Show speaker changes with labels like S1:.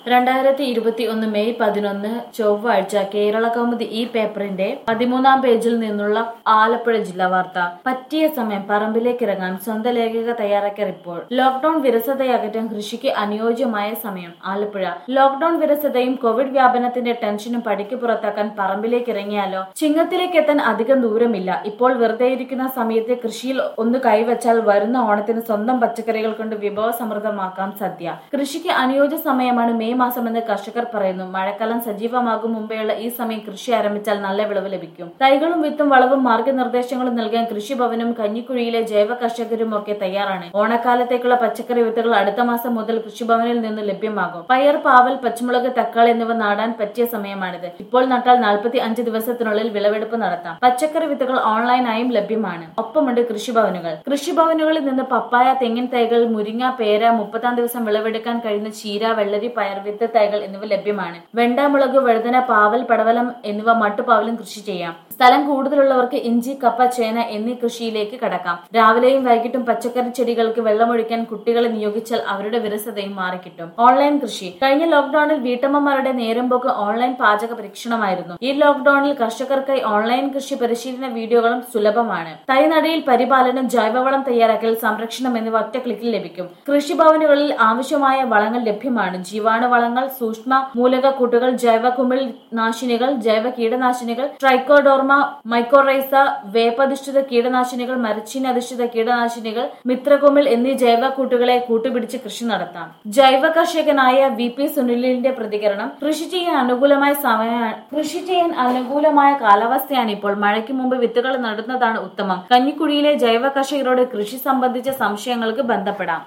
S1: രണ്ടായിരത്തി ഇരുപത്തി ഒന്ന് മെയ് പതിനൊന്ന് ചൊവ്വാഴ്ച കേരള കൗമുദി ഈ പേപ്പറിന്റെ പതിമൂന്നാം പേജിൽ നിന്നുള്ള ആലപ്പുഴ ജില്ലാ വാർത്ത പറ്റിയ സമയം പറമ്പിലേക്ക് ഇറങ്ങാൻ സ്വന്തം ലേഖക തയ്യാറാക്കിയ റിപ്പോർട്ട് ലോക്ഡൌൺ വിരസതയകറ്റാൻ കൃഷിക്ക് അനുയോജ്യമായ സമയം ആലപ്പുഴ ലോക്ഡൌൺ വിരസതയും കോവിഡ് വ്യാപനത്തിന്റെ ടെൻഷനും പടിക്ക് പുറത്താക്കാൻ പറമ്പിലേക്ക് ഇറങ്ങിയാലോ ചിങ്ങത്തിലേക്ക് എത്താൻ അധികം ദൂരമില്ല ഇപ്പോൾ വെറുതെ ഇരിക്കുന്ന സമയത്ത് കൃഷിയിൽ ഒന്ന് കൈവച്ചാൽ വരുന്ന ഓണത്തിന് സ്വന്തം പച്ചക്കറികൾ കൊണ്ട് വിഭവസമൃദ്ധമാക്കാം സദ്യ കൃഷിക്ക് അനുയോജ്യ സമയമാണ് മെയ് മാസമെന്ന് കർഷകർ പറയുന്നു മഴക്കാലം സജീവമാകും മുമ്പെയുള്ള ഈ സമയം കൃഷി ആരംഭിച്ചാൽ നല്ല വിളവ് ലഭിക്കും തൈകളും വിത്തും വളവും മാർഗനിർദ്ദേശങ്ങളും നൽകാൻ കൃഷിഭവനും കഞ്ഞിക്കുഴിയിലെ ജൈവ കർഷകരും ഒക്കെ തയ്യാറാണ് ഓണക്കാലത്തേക്കുള്ള പച്ചക്കറി വിത്തുകൾ അടുത്ത മാസം മുതൽ കൃഷിഭവനിൽ നിന്ന് ലഭ്യമാകും പയർ പാവൽ പച്ചമുളക് തക്കാളി എന്നിവ നാടാൻ പറ്റിയ സമയമാണിത് ഇപ്പോൾ നട്ടാൽ നാൽപ്പത്തി അഞ്ച് ദിവസത്തിനുള്ളിൽ വിളവെടുപ്പ് നടത്താം പച്ചക്കറി വിത്തുകൾ ഓൺലൈനായും ലഭ്യമാണ് ഒപ്പമുണ്ട് കൃഷിഭവനുകൾ കൃഷിഭവനുകളിൽ നിന്ന് പപ്പായ തെങ്ങിൻ തൈകൾ മുരിങ്ങ പേര മുപ്പതാം ദിവസം വിളവെടുക്കാൻ കഴിയുന്ന ചീര വെള്ളരി പയർ വിത്ത് തൈകൾ എന്നിവ ലഭ്യമാണ് വെണ്ട മുളക് വഴുതന പാവൽ പടവലം എന്നിവ മട്ടുപാവലും കൃഷി ചെയ്യാം സ്ഥലം കൂടുതലുള്ളവർക്ക് ഇഞ്ചി കപ്പ ചേന എന്നീ കൃഷിയിലേക്ക് കടക്കാം രാവിലെയും വൈകിട്ടും പച്ചക്കറി ചെടികൾക്ക് വെള്ളമൊഴിക്കാൻ കുട്ടികളെ നിയോഗിച്ചാൽ അവരുടെ വിരസതയും മാറിക്കിട്ടും ഓൺലൈൻ കൃഷി കഴിഞ്ഞ ലോക്ഡൌണിൽ വീട്ടമ്മമാരുടെ നേരം പോക്ക് ഓൺലൈൻ പാചക പരീക്ഷണമായിരുന്നു ഈ ലോക്ഡൌണിൽ കർഷകർക്കായി ഓൺലൈൻ കൃഷി പരിശീലന വീഡിയോകളും സുലഭമാണ് തൈനടയിൽ പരിപാലനം ജൈവവളം തയ്യാറാക്കൽ സംരക്ഷണം എന്നിവ ഒറ്റ ക്ലിക്കിൽ ലഭിക്കും കൃഷിഭവനുകളിൽ ആവശ്യമായ വളങ്ങൾ ലഭ്യമാണ് ജീവാണുവളങ്ങൾ സൂക്ഷ്മ മൂലകക്കൂട്ടുകൾ ജൈവ കുമിൾ നാശിനികൾ ജൈവ കീടനാശിനികൾ ട്രൈക്കോഡോർമ മൈക്കോറൈസ വേപ്പധിഷ്ഠിത കീടനാശിനികൾ മരച്ചീന അധിഷ്ഠിത കീടനാശിനികൾ മിത്രകുമിൾ എന്നീ ജൈവ കൂട്ടുകളെ കൂട്ടുപിടിച്ച് കൃഷി നടത്താം ജൈവ കർഷകനായ വി പി സുനിലിന്റെ പ്രതികരണം കൃഷി ചെയ്യാൻ അനുകൂലമായ സമയമാണ് കൃഷി ചെയ്യാൻ അനുകൂലമായ കാലാവസ്ഥയാണ് ഇപ്പോൾ മഴയ്ക്ക് മുമ്പ് വിത്തുകൾ നടുന്നതാണ് ഉത്തമം കഞ്ഞിക്കുഴിയിലെ ജൈവ കർഷകരോട് കൃഷി സംബന്ധിച്ച സംശയങ്ങൾക്ക് ബന്ധപ്പെടാം